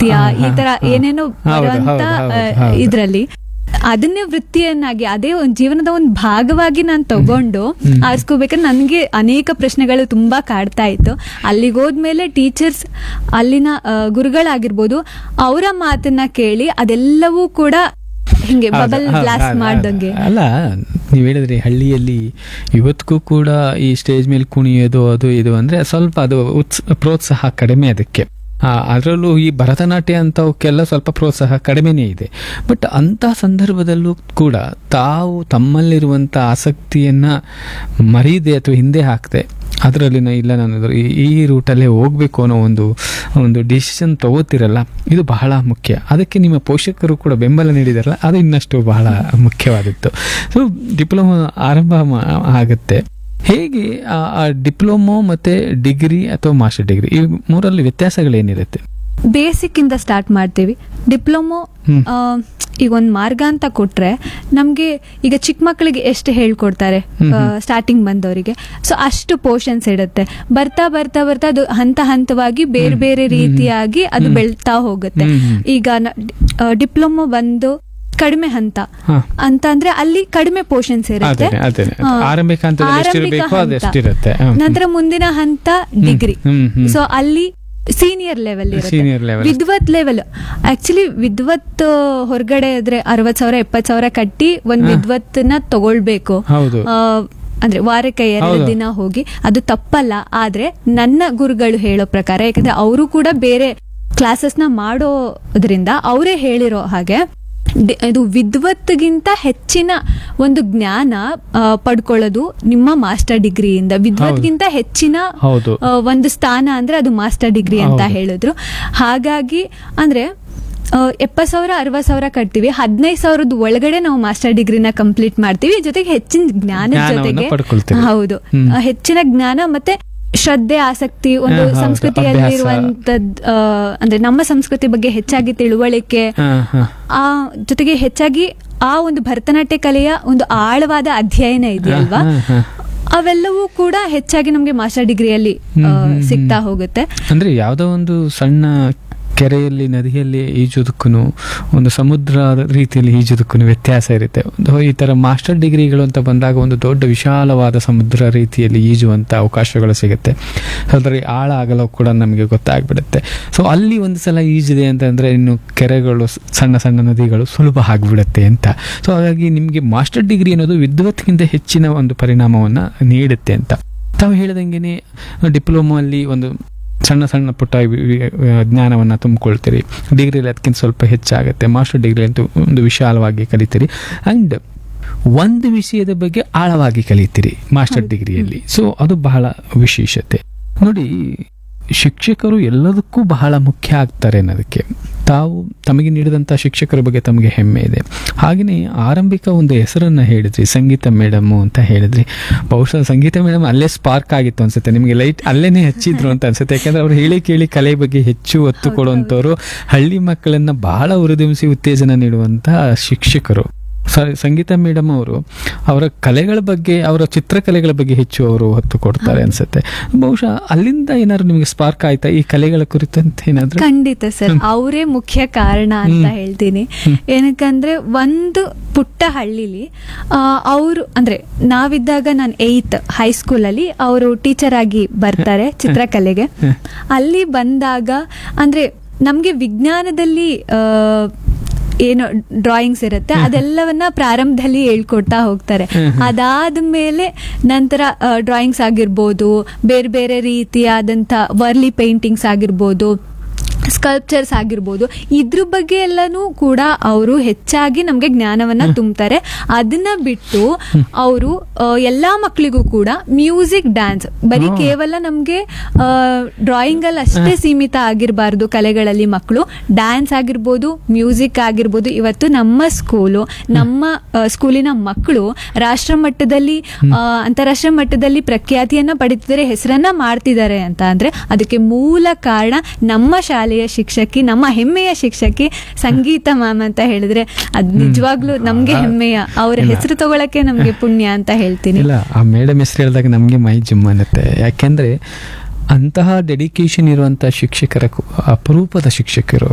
ನೃತ್ಯ ಹಾ, ಈ ತರ ಹಾ, ಹಾ. ಏನೇನೋ ಹೌದು, ಬರುವಂತ ಹೌದು, ಹೌದು, ಆ, ಹೌದು. ಇದ್ರಲ್ಲಿ ಅದನ್ನೇ ವೃತ್ತಿಯನ್ನಾಗಿ ಅದೇ ಒಂದು ಜೀವನದ ಒಂದು ಭಾಗವಾಗಿ ನಾನು ತಗೊಂಡು ಆರಿಸ್ಕೋಬೇಕಾದ್ರೆ ನನಗೆ ಅನೇಕ ಪ್ರಶ್ನೆಗಳು ತುಂಬಾ ಕಾಡ್ತಾ ಇತ್ತು ಅಲ್ಲಿಗೆ ಹೋದ್ಮೇಲೆ ಟೀಚರ್ಸ್ ಅಲ್ಲಿನ ಆ, ಗುರುಗಳಾಗಿರ್ಬೋದು ಅವರ ಮಾತನ್ನ ಕೇಳಿ ಅದೆಲ್ಲವೂ ಕೂಡ ಹಿಂಗೆ ಹೌದು, ಬಬಲ್ ಹೌದು, ಬ್ಲಾಸ್ಟ್ ಹೌದು, ಮಾಡ್ದಂಗೆ ಹೌದು. ಅಲ್ಲ ನೀವು ಹೇಳಿದ್ರಿ ಹಳ್ಳಿಯಲ್ಲಿ ಇವತ್ತಿಗೂ ಕೂಡ ಈ ಸ್ಟೇಜ್ ಮೇಲೆ ಕುಣಿಯೋದು ಅದು ಇದು ಅಂದ್ರೆ ಸ್ವಲ್ಪ ಅದು ಉತ್ಸ್ ಪ್ರೋತ್ಸಾಹ ಕಡಿಮೆ ಅದಕ್ಕೆ ಅದರಲ್ಲೂ ಈ ಭರತನಾಟ್ಯ ಅಂತವಕ್ಕೆಲ್ಲ ಸ್ವಲ್ಪ ಪ್ರೋತ್ಸಾಹ ಕಡಿಮೆನೇ ಇದೆ ಬಟ್ ಅಂಥ ಸಂದರ್ಭದಲ್ಲೂ ಕೂಡ ತಾವು ತಮ್ಮಲ್ಲಿರುವಂಥ ಆಸಕ್ತಿಯನ್ನ ಮರೀದೆ ಅಥವಾ ಹಿಂದೆ ಹಾಕದೆ ಅದರಲ್ಲಿನ ಇಲ್ಲ ನಾನು ಇದ್ರ- ಈ- ಈ ರೂಟಲ್ಲೇ ಹೋಗ್ಬೇಕು ಅನ್ನೋ ಒಂದು ಒಂದು ಡಿಸಿಷನ್ ತಗೋತಿರಲ್ಲ ಇದು ಬಹಳ ಮುಖ್ಯ ಅದಕ್ಕೆ ನಿಮ್ಮ ಪೋಷಕರು ಕೂಡ ಬೆಂಬಲ ನೀಡಿದಾರಲ್ಲ ಅದು ಇನ್ನಷ್ಟು ಬಹಳ ಮುಖ್ಯವಾದದ್ದು ಸೊ ಡಿಪ್ಲೊಮಾ ಆರಂಭ ಮಾ- ಆಗುತ್ತೆ ಹೇಗೆ ಆ- ಆ ಡಿಪ್ಲೊಮೊ ಮತ್ತೆ ಡಿಗ್ರಿ ಅಥವಾ ಮಾಸ್ಟರ್ ಡಿಗ್ರಿ ಈ ಮೂರಲ್ಲಿ ವ್ಯತ್ಯಾಸಗಳೇನಿರುತ್ತೆ ಬೇಸಿಕ್ ಇಂದ ಸ್ಟಾರ್ಟ್ ಮಾಡ್ತೀವಿ ಡಿಪ್ಲೊಮೊ ಹ್ಮ್. ಆ, ಈಗ ಒಂದು ಮಾರ್ಗ ಅಂತ ಕೊಟ್ರೆ ನಮ್ಗೆ ಈಗ ಚಿಕ್ಕ ಮಕ್ಕಳಿಗೆ ಎಷ್ಟು ಹೇಳ್ಕೊಡ್ತಾರೆ ಹ್ಮ್ ಹ್ಮ್. ಸ್ಟಾರ್ಟಿಂಗ್ ಬಂದವರಿಗೆ ಸೊ ಅಷ್ಟು ಪೋರ್ಷನ್ಸ್ ಇಡುತ್ತೆ ಬರ್ತಾ ಬರ್ತಾ ಬರ್ತಾ ಅದು ಹಂತ ಹಂತವಾಗಿ ಬೇರೆ ಬೇರೆ ರೀತಿಯಾಗಿ ಅದು ಬೆಳ್ತಾ ಹೋಗುತ್ತೆ ಹ್ಮ್ ಹ್ಮ್. ಈಗ ಡಿಪ್ಲೊಮೊ ಬಂದು ಕಡಿಮೆ ಹಂತ ಹಾ. ಅಂತ ಅಂದ್ರೆ ಅಲ್ಲಿ ಕಡಿಮೆ ಪೋರ್ಷನ್ಸ್ ಇರುತ್ತೆ ಅದೇನೆ, ಅದೇನೆ. ಹಾ. ಆರಂಭಿಕ ಹಂತದಲ್ಲಿ ಆರಂಭಿಕ ಎಷ್ಟಿರ್ಬೇಕೋ ಹಂತ. ಅದೆಷ್ಟಿರುತ್ತೆ. ಹ್ಮ್. ನಂತರ ಮುಂದಿನ ಹಂತ ಡಿಗ್ರಿ ಹ್ಮ್, ಹ್ಮ್. ಸೊ ಅಲ್ಲಿ ಸೀನಿಯರ್ ಲೆವೆಲ್ Senior level. ವಿದ್ವತ್ ಲೆವೆಲ್ ಆಕ್ಚುಲಿ ವಿದ್ವತ್ ಹೊರಗಡೆ ಇದ್ರೆ ಅರವತ್ ಸಾವಿರ ಎಪ್ಪತ್ ಸಾವಿರ ಕಟ್ಟಿ ಒಂದ್ ಹಾ. ವಿದ್ವತ್ನ ತಗೊಳ್ಬೇಕು ಹೌದು. ಆ, ಅಂದ್ರೆ ವಾರಕ್ಕೆ ಎರಡು ಹೌದು. ದಿನ ಹೋಗಿ ಅದು ತಪ್ಪಲ್ಲ ಆದ್ರೆ ನನ್ನ ಗುರುಗಳು ಹೇಳೋ ಪ್ರಕಾರ ಯಾಕಂದ್ರೆ ಅವರು ಕೂಡ ಬೇರೆ ಕ್ಲಾಸಸ್ ನ ಮಾಡೋದ್ರಿಂದ ಅವರೇ ಹೇಳಿರೋ ಹಾಗೆ ಡಿ- ಇದು ವಿದ್ವತ್ಗಿಂತ ಹೆಚ್ಚಿನ ಒಂದು ಜ್ಞಾನ ಆ, ಪಡ್ಕೊಳ್ಳೋದು ನಿಮ್ಮ ಮಾಸ್ಟರ್ ಡಿಗ್ರಿಯಿಂದ ವಿದ್ವತ್ಗಿಂತ ಹೆಚ್ಚಿನ ಹೌದು. ಆ, ಒಂದು ಸ್ಥಾನ ಅಂದ್ರೆ ಅದು ಮಾಸ್ಟರ್ ಡಿಗ್ರಿ ಅಂತ ಹೌದು. ಹೇಳಿದ್ರು ಹಾಗಾಗಿ ಅಂದ್ರೆ ಎಪ್ಪತ್ ಸಾವಿರ ಅರವತ್ ಸಾವಿರ ಕಟ್ತೀವಿ ಹದಿನೈದು ಸಾವಿರದ ಒಳಗಡೆ ನಾವು ಮಾಸ್ಟರ್ ಡಿಗ್ರಿನ ಕಂಪ್ಲೀಟ್ ಮಾಡ್ತೀವಿ ಜೊತೆಗೆ ಹೆಚ್ಚಿನ ಜ್ಞಾನದ ಜ್ಞಾನವನ್ನ ಜೊತೆಗೆ ಪಡ್ಕೊಳ್ತೀವಿ. ಹೌದು ಹ್ಮ್. ಆ, ಹೆಚ್ಚಿನ ಜ್ಞಾನ ಮತ್ತೆ ಶ್ರದ್ಧೆ ಆಸಕ್ತಿ ಒಂದು ಹಾ, ಹೌದು. ಸಂಸ್ಕೃತಿಯಲ್ಲಿರುವಂತದ್ ಆ, ಅಂದ್ರೆ ನಮ್ಮ ಸಂಸ್ಕೃತಿ ಬಗ್ಗೆ ಹೆಚ್ಚಾಗಿ ತಿಳುವಳಿಕೆ ಹಾ, ಹಾ. ಆ ಜೊತೆಗೆ ಹೆಚ್ಚಾಗಿ ಆ ಒಂದು ಭರತನಾಟ್ಯ ಕಲೆಯ ಒಂದು ಆಳವಾದ ಅಧ್ಯಯನ ಇದೆಯಲ್ವಾ ಹಾ, ಹಾ. ಅವೆಲ್ಲವೂ ಕೂಡ ಹೆಚ್ಚಾಗಿ ನಮಗೆ ಮಾಸ್ಟರ್ ಡಿಗ್ರಿಯಲ್ಲಿ ಹ್ಮ್, ಆ, ಹ್ಮ್, ಹ್ಮ್. ಸಿಗ್ತಾ ಹೋಗುತ್ತೆ ಅಂದ್ರೆ ಯಾವುದೋ ಒಂದು ಸಣ್ಣ ಕೆರೆಯಲ್ಲಿ ನದಿಯಲ್ಲಿ ಈಜೋದಕ್ಕೂ ಒಂದು ಸಮುದ್ರ ರೀತಿಯಲ್ಲಿ ಈಜೋದಕ್ಕೂ ವ್ಯತ್ಯಾಸ ಇರುತ್ತೆ ಒಂದು ಈ ತರ ಮಾಸ್ಟರ್ ಡಿಗ್ರಿಗಳು ಅಂತ ಬಂದಾಗ ಒಂದು ದೊಡ್ಡ ವಿಶಾಲವಾದ ಸಮುದ್ರ ರೀತಿಯಲ್ಲಿ ಈಜುವಂತ ಅವಕಾಶಗಳು ಸಿಗುತ್ತೆ ಅದರ ಆಳ ಆಗಲು ಕೂಡ ನಮಗೆ ಗೊತ್ತಾಗ್ಬಿಡುತ್ತೆ ಸೊ ಅಲ್ಲಿ ಒಂದು ಸಲ ಈಜಿದೆ ಅಂತಂದ್ರೆ ಇನ್ನು ಕೆರೆಗಳು ಸ- ಸಣ್ಣ ಸಣ್ಣ ನದಿಗಳು ಸುಲಭ ಆಗಿಬಿಡುತ್ತೆ ಅಂತ ಸೊ ಹಾಗಾಗಿ ನಿಮಗೆ ಮಾಸ್ಟರ್ ಡಿಗ್ರಿ ಅನ್ನೋದು ವಿದ್ವತ್ಗಿಂತ ಹೆಚ್ಚಿನ ಒಂದು ಪರಿಣಾಮವನ್ನ ನೀಡುತ್ತೆ ಅಂತ ತಾವು ಹೇಳಿದಂಗೆನೆ ಡಿಪ್ಲೊಮಾ ಅಲ್ಲಿ ಒಂದು ಸಣ್ಣ ಸಣ್ಣ ಪುಟ್ಟ ವಿ- ವಿ- ಜ್ಞಾನವನ್ನ ತುಂಬಿಕೊಳ್ತೀರಿ ಡಿಗ್ರಿಲಿ ಅದಕ್ಕಿಂತ ಸ್ವಲ್ಪ ಹೆಚ್ಚಾಗುತ್ತೆ ಮಾಸ್ಟರ್ ಡಿಗ್ರಿ ಅಂತೂ ಒಂದು ವಿಶಾಲವಾಗಿ ಕಲಿತೀರಿ ಅಂಡ್ ಒಂದು ವಿಷಯದ ಬಗ್ಗೆ ಆಳವಾಗಿ ಕಲಿತೀರಿ ಮಾಸ್ಟರ್ ಡಿಗ್ರಿಯಲ್ಲಿ ಸೊ ಅದು ಬಹಳ ವಿಶೇಷತೆ ನೋಡಿ ಶಿಕ್ಷಕರು ಎಲ್ಲದಕ್ಕೂ ಬಹಳ ಮುಖ್ಯ ಆಗ್ತಾರೆ ಅನ್ನೋದಕ್ಕೆ ತಾವು ತಮಗೆ ನೀಡಿದಂಥ ಶಿಕ್ಷಕರ ಬಗ್ಗೆ ತಮಗೆ ಹೆಮ್ಮೆ ಇದೆ ಹಾಗೆಯೇ ಆರಂಭಿಕ ಒಂದು ಹೆಸರನ್ನ ಹೇಳಿದ್ರಿ ಸಂಗೀತ ಮೇಡಮು ಅಂತ ಹೇಳಿದ್ರಿ ಬಹುಶಃ ಸಂಗೀತ ಮೇಡಮ್ ಅಲ್ಲೇ ಸ್ಪಾರ್ಕ್ ಆಗಿತ್ತು ಅನ್ಸುತ್ತೆ ನಿಮಗೆ ಲೈಟ್ ಅಲ್ಲೇನೆ ಹಚ್ಚಿದ್ರು ಅಂತ ಅನ್ಸುತ್ತೆ ಯಾಕಂದ್ರೆ ಅವ್ರು ಹೇಳಿ ಕೇಳಿ ಕಲೆ ಬಗ್ಗೆ ಹೆಚ್ಚು ಒತ್ತು ಕೊಡುವಂಥವ್ರು ಹಳ್ಳಿ ಮಕ್ಕಳನ್ನ ಬಹಳ ಉರಿದುಂಬಿಸಿ ಉತ್ತೇಜನ ನೀಡುವಂತ ಶಿಕ್ಷಕರು ಸ- ಸಂಗೀತ ಮೇಡಮ್ ಅವರು ಅವರ ಕಲೆಗಳ ಬಗ್ಗೆ ಅವರ ಚಿತ್ರಕಲೆಗಳ ಬಗ್ಗೆ ಹೆಚ್ಚು ಅವರು ಹೊತ್ತು ಕೊಡ್ತಾರೆ ಅನ್ಸುತ್ತೆ ಬಹುಶಃ ಅಲ್ಲಿಂದ ಏನಾದ್ರು ನಿಮಗೆ ಸ್ಪಾರ್ಕ್ ಆಯ್ತಾ ಈ ಕಲೆಗಳ ಕುರಿತಂತೆ ಏನಾದ್ರು ಖಂಡಿತ ಸರ್ ಅವರೇ ಮುಖ್ಯ ಕಾರಣ ಅಂತ ಹ್ಮ್. ಹೇಳ್ತೀನಿ ಏನಕ್ಕಂದ್ರೆ ಒಂದು ಪುಟ್ಟ ಹಳ್ಳಿಲಿ ಅವರು ಅಂದ್ರೆ ನಾವಿದ್ದಾಗ ನಾನು ಏಯ್ತ್ ಹೈಸ್ಕೂಲಲ್ಲಿ ಅವರು ಟೀಚರ್ ಆಗಿ ಬರ್ತಾರೆ ಚಿತ್ರಕಲೆಗೆ ಅಲ್ಲಿ ಬಂದಾಗ ಅಂದ್ರೆ ನಮ್ಗೆ ವಿಜ್ಞಾನದಲ್ಲಿ ಆ, ಏನು ಡ್ರಾಯಿಂಗ್ಸ್ ಇರುತ್ತೆ ಅದೆಲ್ಲವನ್ನ ಪ್ರಾರಂಭದಲ್ಲಿ ಹೇಳ್ಕೊಡ್ತಾ ಹೋಗ್ತಾರೆ ಅದಾದ್ಮೇಲೆ ನಂತರ ಡ್ರಾಯಿಂಗ್ಸ್ ಆಗಿರ್ಬೋದು ಬೇರೆ ಬೇರೆ ರೀತಿಯಾದಂಥ ವರ್ಲಿ ಪೇಂಟಿಂಗ್ಸ್ ಆಗಿರ್ಬೋದು ಸ್ಕಲ್ಪ್ಚರ್ಸ್ ಆಗಿರ್ಬೋದು ಇದ್ರ ಬಗ್ಗೆ ಎಲ್ಲನೂ ಕೂಡ ಅವರು ಹೆಚ್ಚಾಗಿ ನಮಗೆ ಜ್ಞಾನವನ್ನ ತುಂಬ್ತಾರೆ ಅದನ್ನ ಬಿಟ್ಟು ಅವರು ಎಲ್ಲಾ ಮಕ್ಕಳಿಗೂ ಕೂಡ ಮ್ಯೂಸಿಕ್ ಡ್ಯಾನ್ಸ್ ಬರೀ ಹಾ. ಕೇವಲ ನಮ್ಗೆ ಡ್ರಾಯಿಂಗ್ ಅಲ್ಲಿ ಅಷ್ಟೇ ಸೀಮಿತ ಆಗಿರಬಾರ್ದು ಕಲೆಗಳಲ್ಲಿ ಮಕ್ಕಳು ಡ್ಯಾನ್ಸ್ ಆಗಿರ್ಬೋದು ಮ್ಯೂಸಿಕ್ ಆಗಿರ್ಬೋದು ಇವತ್ತು ನಮ್ಮ ಸ್ಕೂಲು ನಮ್ಮ ಆ, ಸ್ಕೂಲಿನ ಮಕ್ಕಳು ರಾಷ್ಟ್ರ ಮಟ್ಟದಲ್ಲಿ ಆ, ಅಂತಾರಾಷ್ಟ್ರೀಯ ಮಟ್ಟದಲ್ಲಿ ಪ್ರಖ್ಯಾತಿಯನ್ನ ಪಡಿತಿದ್ದಾರೆ ಹೆಸರನ್ನ ಮಾಡ್ತಿದ್ದಾರೆ ಅಂತ ಅಂದ್ರೆ ಅದಕ್ಕೆ ಮೂಲ ಕಾರಣ ನಮ್ಮ ಶಾಲೆಯ ಶಿಕ್ಷಕಿ ನಮ್ಮ ಹೆಮ್ಮೆಯ ಶಿಕ್ಷಕಿ ಸಂಗೀತ ಮ್ಯಾಮ್ ಅಂತ ಹೇಳಿದ್ರೆ ಅದ್ ನಿಜವಾಗ್ಲೂ ನಮ್ಗೆ ಹೆಮ್ಮೆಯ ಅವರ ಇಲ್ಲ. ಹೆಸರು ತಗೊಳಕ್ಕೆ ನಮ್ಗೆ ಪುಣ್ಯ ಅಂತ ಹೇಳ್ತೀನಿ ಇಲ್ಲ ಆ ಮೇಡಮ್ ಹೆಸರು ಹೇಳಿದಾಗ ನಮಗೆ ಮೈ ಜುಮ್ ಅನ್ನತ್ತೆ ಯಾಕೆಂದ್ರೆ ಅಂತಹ ಡೆಡಿಕೇಶನ್ ಇರುವಂತಹ ಶಿಕ್ಷಕರ ಕು- ಅಪರೂಪದ ಶಿಕ್ಷಕರು